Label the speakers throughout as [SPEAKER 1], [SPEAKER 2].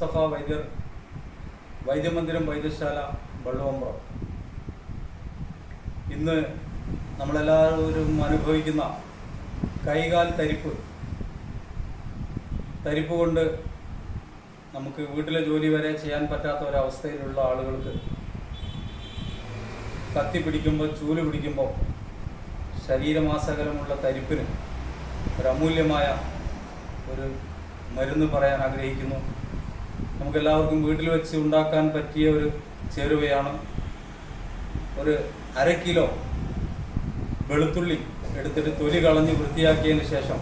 [SPEAKER 1] മുസ്തഫ വൈദ്യർ വൈദ്യമന്ദിരം വൈദ്യശാല വള്ളുവമ്പ്രം ഇന്ന് നമ്മളെല്ലാവരും അനുഭവിക്കുന്ന കൈകാൽ തരിപ്പ് തരിപ്പ് കൊണ്ട് നമുക്ക് വീട്ടിലെ ജോലി വരെ ചെയ്യാൻ പറ്റാത്ത ഒരവസ്ഥയിലുള്ള ആളുകൾക്ക് കത്തി പിടിക്കുമ്പോൾ ചൂല് പിടിക്കുമ്പോൾ ശരീരമാസകലമുള്ള തരിപ്പിന് ഒരു അമൂല്യമായ ഒരു മരുന്ന് പറയാൻ ആഗ്രഹിക്കുന്നു നമുക്കെല്ലാവർക്കും വീട്ടിൽ വെച്ച് ഉണ്ടാക്കാൻ പറ്റിയ ഒരു ചേരുവയാണ് ഒരു അര കിലോ വെളുത്തുള്ളി എടുത്തിട്ട് തൊലി കളഞ്ഞ് വൃത്തിയാക്കിയതിന് ശേഷം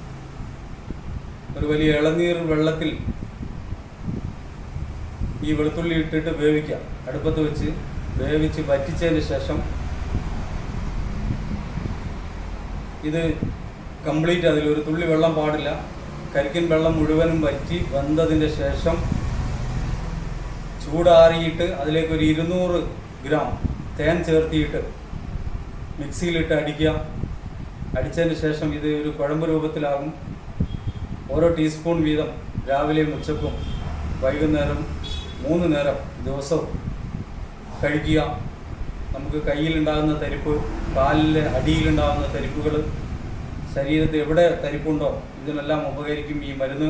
[SPEAKER 1] ഒരു വലിയ ഇളനീർ വെള്ളത്തിൽ ഈ വെളുത്തുള്ളി ഇട്ടിട്ട് വേവിക്കാം അടുപ്പത്ത് വെച്ച് വേവിച്ച് വറ്റിച്ചതിന് ശേഷം ഇത് കംപ്ലീറ്റ് അതിലൊരു തുള്ളി വെള്ളം പാടില്ല കരിക്കിൻ വെള്ളം മുഴുവനും വറ്റി വെന്തതിൻ്റെ ശേഷം ചൂടാറിയിട്ട് അതിലേക്ക് ഒരു ഇരുന്നൂറ് ഗ്രാം തേൻ ചേർത്തിയിട്ട് മിക്സിയിലിട്ട് അടിക്കുക അടിച്ചതിന് ശേഷം ഇത് ഒരു കുഴമ്പ് രൂപത്തിലാകും ഓരോ ടീസ്പൂൺ വീതം രാവിലെയും ഉച്ചക്കും വൈകുന്നേരം മൂന്ന് നേരം ദിവസവും കഴിക്കുക നമുക്ക് കയ്യിലുണ്ടാകുന്ന തരിപ്പ് കാലിലെ അടിയിലുണ്ടാകുന്ന തരിപ്പുകൾ ശരീരത്തിൽ എവിടെ തരിപ്പുണ്ടോ ഇതിനെല്ലാം ഉപകരിക്കും ഈ മരുന്ന്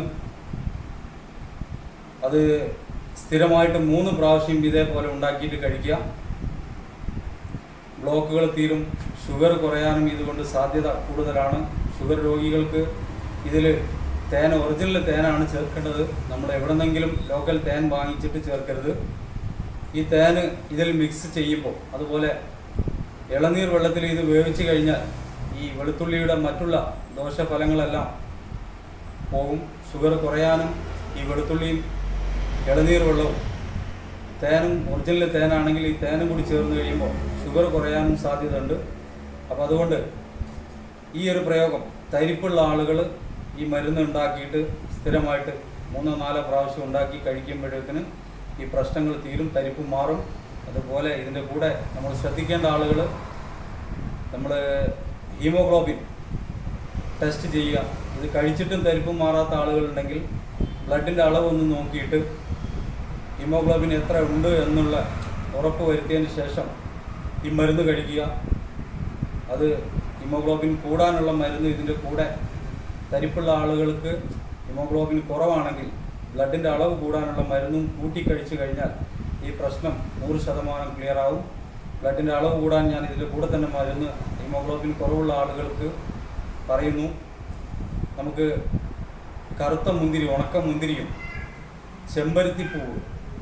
[SPEAKER 1] അത് സ്ഥിരമായിട്ട് മൂന്ന് പ്രാവശ്യം ഇതേപോലെ ഉണ്ടാക്കിയിട്ട് കഴിക്കുക ബ്ലോക്കുകൾ തീരും ഷുഗർ കുറയാനും ഇതുകൊണ്ട് സാധ്യത കൂടുതലാണ് ഷുഗർ രോഗികൾക്ക് ഇതിൽ തേൻ ഒറിജിനൽ തേനാണ് ചേർക്കേണ്ടത് നമ്മൾ എവിടെന്നെങ്കിലും ലോക്കൽ തേൻ വാങ്ങിച്ചിട്ട് ചേർക്കരുത് ഈ തേന് ഇതിൽ മിക്സ് ചെയ്യുമ്പോൾ അതുപോലെ ഇളനീർ വെള്ളത്തിൽ ഇത് വേവിച്ച് കഴിഞ്ഞാൽ ഈ വെളുത്തുള്ളിയുടെ മറ്റുള്ള ദോഷഫലങ്ങളെല്ലാം പോകും ഷുഗർ കുറയാനും ഈ വെളുത്തുള്ളിയും ഇളനീർ വെള്ളവും തേനും ഒറിജിനൽ തേനാണെങ്കിൽ ഈ തേനും കൂടി ചേർന്ന് കഴിയുമ്പോൾ ഷുഗർ കുറയാനും സാധ്യതയുണ്ട് അപ്പോൾ അതുകൊണ്ട് ഈ ഒരു പ്രയോഗം തരിപ്പുള്ള ആളുകൾ ഈ മരുന്ന് ഉണ്ടാക്കിയിട്ട് സ്ഥിരമായിട്ട് മൂന്നോ നാലോ പ്രാവശ്യം ഉണ്ടാക്കി കഴിക്കുമ്പോഴേക്കിന് ഈ പ്രശ്നങ്ങൾ തീരും തരിപ്പ് മാറും അതുപോലെ ഇതിൻ്റെ കൂടെ നമ്മൾ ശ്രദ്ധിക്കേണ്ട ആളുകൾ നമ്മൾ ഹീമോഗ്ലോബിൻ ടെസ്റ്റ് ചെയ്യുക ഇത് കഴിച്ചിട്ടും തരിപ്പ് മാറാത്ത ആളുകളുണ്ടെങ്കിൽ ബ്ലഡിൻ്റെ അളവ് ഒന്ന് നോക്കിയിട്ട് ഹീമോഗ്ലോബിൻ എത്ര ഉണ്ട് എന്നുള്ള ഉറപ്പ് വരുത്തിയതിന് ശേഷം ഈ മരുന്ന് കഴിക്കുക അത് ഹീമോഗ്ലോബിൻ കൂടാനുള്ള മരുന്ന് ഇതിൻ്റെ കൂടെ തരിപ്പുള്ള ആളുകൾക്ക് ഹീമോഗ്ലോബിൻ കുറവാണെങ്കിൽ ബ്ലഡിൻ്റെ അളവ് കൂടാനുള്ള മരുന്നും കൂട്ടി കഴിച്ചു കഴിഞ്ഞാൽ ഈ പ്രശ്നം നൂറ് ശതമാനം ക്ലിയർ ആവും ബ്ലഡിൻ്റെ അളവ് കൂടാൻ ഞാൻ ഇതിൻ്റെ കൂടെ തന്നെ മരുന്ന് ഹീമോഗ്ലോബിൻ കുറവുള്ള ആളുകൾക്ക് പറയുന്നു നമുക്ക് കറുത്ത മുന്തിരി ഉണക്ക മുന്തിരിയും ചെമ്പരത്തിപ്പൂവ്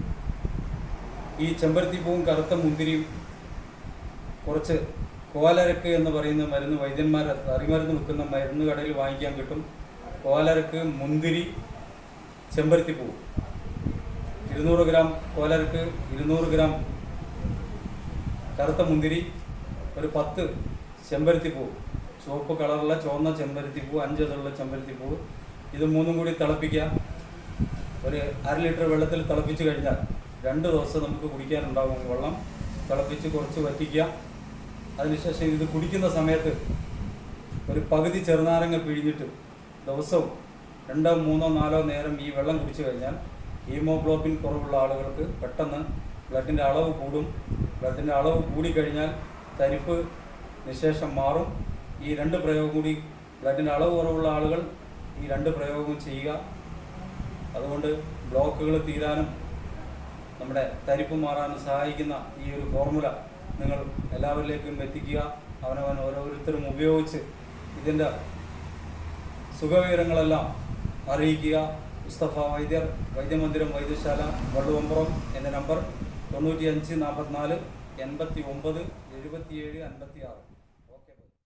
[SPEAKER 1] ഈ ചെമ്പരത്തിപ്പൂവും കറുത്ത മുന്തിരിയും കുറച്ച് കോലരക്ക് എന്ന് പറയുന്ന മരുന്ന് വൈദ്യന്മാർ അറിമരുന്ന് വിൽക്കുന്ന മരുന്ന് കടയിൽ വാങ്ങിക്കാൻ കിട്ടും കോലരക്ക് മുന്തിരി ചെമ്പരത്തിപ്പൂവ് ഇരുന്നൂറ് ഗ്രാം കോലരക്ക് ഇരുന്നൂറ് ഗ്രാം കറുത്ത മുന്തിരി ഒരു പത്ത് ചെമ്പരത്തിപ്പൂവ് ചുവപ്പ് കളറുള്ള ചുവന്ന ചെമ്പരത്തിപ്പൂ അഞ്ചതുള്ള ചെമ്പരത്തിപ്പൂവ് ഇത് മൂന്നും കൂടി തിളപ്പിക്കുക ഒരു അര ലിറ്റർ വെള്ളത്തിൽ തിളപ്പിച്ച് കഴിഞ്ഞാൽ രണ്ട് ദിവസം നമുക്ക് കുടിക്കാനുണ്ടാകും വെള്ളം തിളപ്പിച്ച് കുറച്ച് വറ്റിക്കുക അതിനുശേഷം ഇത് കുടിക്കുന്ന സമയത്ത് ഒരു പകുതി ചെറുനാരങ്ങ പിഴിഞ്ഞിട്ട് ദിവസവും രണ്ടോ മൂന്നോ നാലോ നേരം ഈ വെള്ളം കുടിച്ചു കഴിഞ്ഞാൽ ഹീമോഗ്ലോബിൻ കുറവുള്ള ആളുകൾക്ക് പെട്ടെന്ന് ബ്ലഡിൻ്റെ അളവ് കൂടും ബ്ലഡിൻ്റെ അളവ് കൂടിക്കഴിഞ്ഞാൽ തരിപ്പ് നിശേഷം മാറും ഈ രണ്ട് പ്രയോഗം കൂടി ബ്ലഡിൻ്റെ അളവ് കുറവുള്ള ആളുകൾ ഈ രണ്ട് പ്രയോഗവും ചെയ്യുക അതുകൊണ്ട് ബ്ലോക്കുകൾ തീരാനും നമ്മുടെ തരിപ്പ് മാറാനും സഹായിക്കുന്ന ഈ ഒരു ഫോർമുല നിങ്ങൾ എല്ലാവരിലേക്കും എത്തിക്കുക അവനവൻ ഓരോരുത്തരും ഉപയോഗിച്ച് ഇതിൻ്റെ സുഖവിവരങ്ങളെല്ലാം അറിയിക്കുക മുസ്തഫ വൈദ്യർ വൈദ്യമന്ദിരം വൈദ്യശാല വള്ളുവമ്പുറം എൻ്റെ നമ്പർ തൊണ്ണൂറ്റി അഞ്ച് നാൽപ്പത്തിനാല് എൺപത്തി ഒമ്പത് എഴുപത്തിയേഴ് അൻപത്തി ആറ്